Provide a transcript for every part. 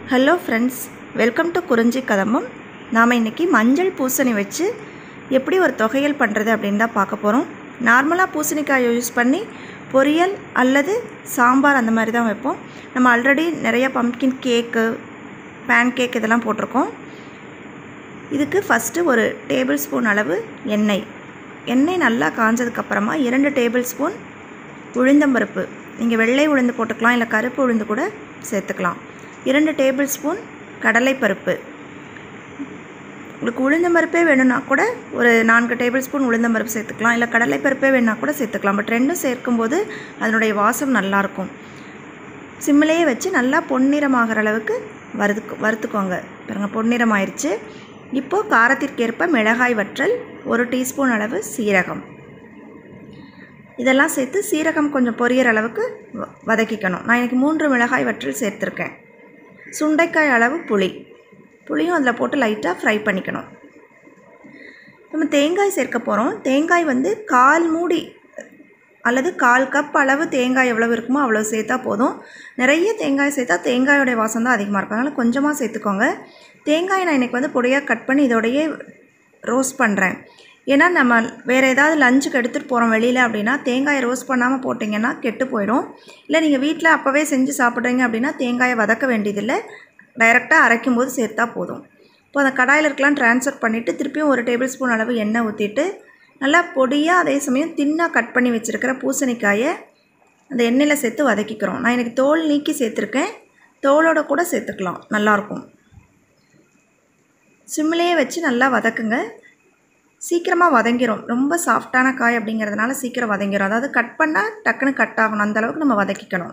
hello friends welcome to குறிஞ்சி கதம்பம் நாம் இன்றைக்கி மஞ்சள் பூசணி வச்சு எப்படி ஒரு தொகையல் பண்ணுறது அப்படின்னு தான் பார்க்க போகிறோம் நார்மலாக பூசணிக்காயை யூஸ் பண்ணி பொரியல் அல்லது சாம்பார் அந்த மாதிரி தான் வைப்போம் நம்ம ஆல்ரெடி நிறைய பம்ப்கின் கேக்கு பேன் கேக் இதெல்லாம் போட்டிருக்கோம் இதுக்கு ஃபஸ்ட்டு ஒரு டேபிள் ஸ்பூன் அளவு எண்ணெய் எண்ணெய் நல்லா காஞ்சதுக்கப்புறமா இரண்டு டேபிள் ஸ்பூன் உளுந்தம்பருப்பு நீங்கள் வெள்ளை உளுந்து போட்டுக்கலாம் இல்லை கருப்பு உளுந்து கூட சேர்த்துக்கலாம் இரண்டு டேபிள் ஸ்பூன் கடலைப்பருப்பு உங்களுக்கு உளுந்தம்பருப்பே வேணும்னா கூட ஒரு நான்கு டேபிள் ஸ்பூன் உளுந்தம்பருப்பு சேர்த்துக்கலாம் இல்லை கடலைப்பருப்பே வேணும்னா கூட சேர்த்துக்கலாம் பட் ரெண்டும் சேர்க்கும்போது அதனுடைய வாசம் நல்லாயிருக்கும் சிம்மிலேயே வச்சு நல்லா பொன்னிறமாகிற அளவுக்கு வறுத்து வறுத்துக்கோங்க பாருங்கள் பொன்னிறம் ஆயிடுச்சு இப்போது காரத்திற்கேற்ப மிளகாய் வற்றல் ஒரு டீஸ்பூன் அளவு சீரகம் இதெல்லாம் சேர்த்து சீரகம் கொஞ்சம் பொரியற அளவுக்கு வ- வதக்கிக்கணும் நான் எனக்கு மூன்று மிளகாய் வற்றல் சேர்த்துருக்கேன் சுண்டைக்காய் அளவு புளி புளியும் அதில் போட்டு லைட்டாக ஃப்ரை பண்ணிக்கணும் நம்ம தேங்காய் சேர்க்க போகிறோம் தேங்காய் வந்து கால் மூடி அல்லது கால் கப் அளவு தேங்காய் எவ்வளவு இருக்குமோ அவ்வளோ சேர்த்தா போதும் நிறைய தேங்காய் சேர்த்தா தேங்காயோடைய வாசம் தான் அதிகமாக இருக்கும் அதனால் கொஞ்சமாக சேர்த்துக்கோங்க தேங்காய் நான் இன்றைக்கி வந்து பொடியாக கட் பண்ணி இதோடையே ரோஸ்ட் பண்ணுறேன் ஏன்னா நம்ம வேறு ஏதாவது லஞ்சுக்கு எடுத்துகிட்டு போகிறோம் வெளியில் அப்படின்னா தேங்காயை ரோஸ்ட் பண்ணாமல் போட்டிங்கன்னா கெட்டு போயிடும் இல்லை நீங்கள் வீட்டில் அப்போவே செஞ்சு சாப்பிட்றீங்க அப்படின்னா தேங்காயை வதக்க வேண்டியதில்லை டைரெக்டாக அரைக்கும் போது சேர்த்தா போதும் இப்போ அந்த கடாயில் இருக்கலாம் ட்ரான்ஸ்ஃபர் பண்ணிவிட்டு திருப்பியும் ஒரு டேபிள் ஸ்பூன் அளவு எண்ணெய் ஊற்றிட்டு நல்லா பொடியாக அதே சமயம் தின்னாக கட் பண்ணி வச்சுருக்கிற பூசணிக்காயை அந்த எண்ணெயில் சேர்த்து வதக்கிக்கிறோம் நான் எனக்கு தோல் நீக்கி சேர்த்துருக்கேன் தோலோட கூட சேர்த்துக்கலாம் நல்லாயிருக்கும் சிம்மிலேயே வச்சு நல்லா வதக்குங்க சீக்கிரமாக வதங்கிரும் ரொம்ப சாஃப்டான காய் அப்படிங்கிறதுனால சீக்கிரம் வதங்கிரும் அதாவது கட் பண்ணால் டக்குன்னு கட் ஆகணும் அந்த அளவுக்கு நம்ம வதக்கிக்கணும்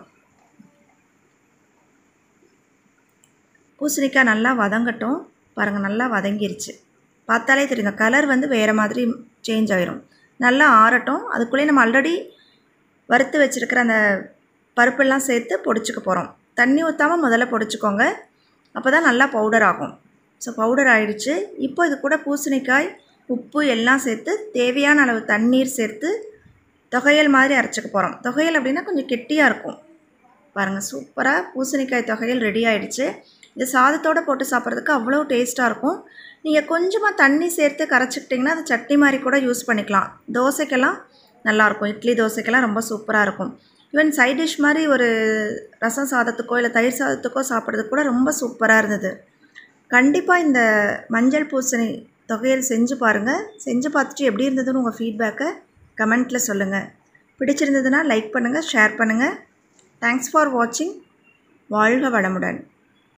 பூசணிக்காய் நல்லா வதங்கட்டும் பாருங்கள் நல்லா வதங்கிருச்சு பார்த்தாலே தெரியும் இந்த கலர் வந்து வேறு மாதிரி சேஞ்ச் ஆயிரும் நல்லா ஆறட்டும் அதுக்குள்ளேயே நம்ம ஆல்ரெடி வறுத்து வச்சுருக்கிற அந்த பருப்பெல்லாம் சேர்த்து பொடிச்சுக்க போகிறோம் தண்ணி ஊற்றாமல் முதல்ல பொடிச்சுக்கோங்க அப்போ தான் நல்லா பவுடர் ஆகும் ஸோ பவுடர் ஆயிடுச்சு இப்போ இது கூட பூசணிக்காய் உப்பு எல்லாம் சேர்த்து தேவையான அளவு தண்ணீர் சேர்த்து தொகையல் மாதிரி அரைச்சிக்க போகிறோம் தொகையல் அப்படின்னா கொஞ்சம் கெட்டியாக இருக்கும் பாருங்கள் சூப்பராக பூசணிக்காய் தொகையல் ரெடி ஆயிடுச்சு இது சாதத்தோடு போட்டு சாப்பிட்றதுக்கு அவ்வளோ டேஸ்ட்டாக இருக்கும் நீங்கள் கொஞ்சமாக தண்ணி சேர்த்து கரைச்சிக்கிட்டிங்கன்னா அது சட்னி மாதிரி கூட யூஸ் பண்ணிக்கலாம் தோசைக்கெல்லாம் நல்லாயிருக்கும் இட்லி தோசைக்கெல்லாம் ரொம்ப சூப்பராக இருக்கும் ஈவன் சைட் டிஷ் மாதிரி ஒரு ரசம் சாதத்துக்கோ இல்லை தயிர் சாதத்துக்கோ சாப்பிட்றதுக்கு கூட ரொம்ப சூப்பராக இருந்தது கண்டிப்பாக இந்த மஞ்சள் பூசணி தொகையல் செஞ்சு பாருங்கள் செஞ்சு பார்த்துட்டு எப்படி இருந்ததுன்னு உங்கள் ஃபீட்பேக்கை கமெண்ட்டில் சொல்லுங்கள் பிடிச்சிருந்ததுன்னா லைக் பண்ணுங்கள் ஷேர் பண்ணுங்கள் தேங்க்ஸ் ஃபார் வாட்சிங் வாழ்க வளமுடன்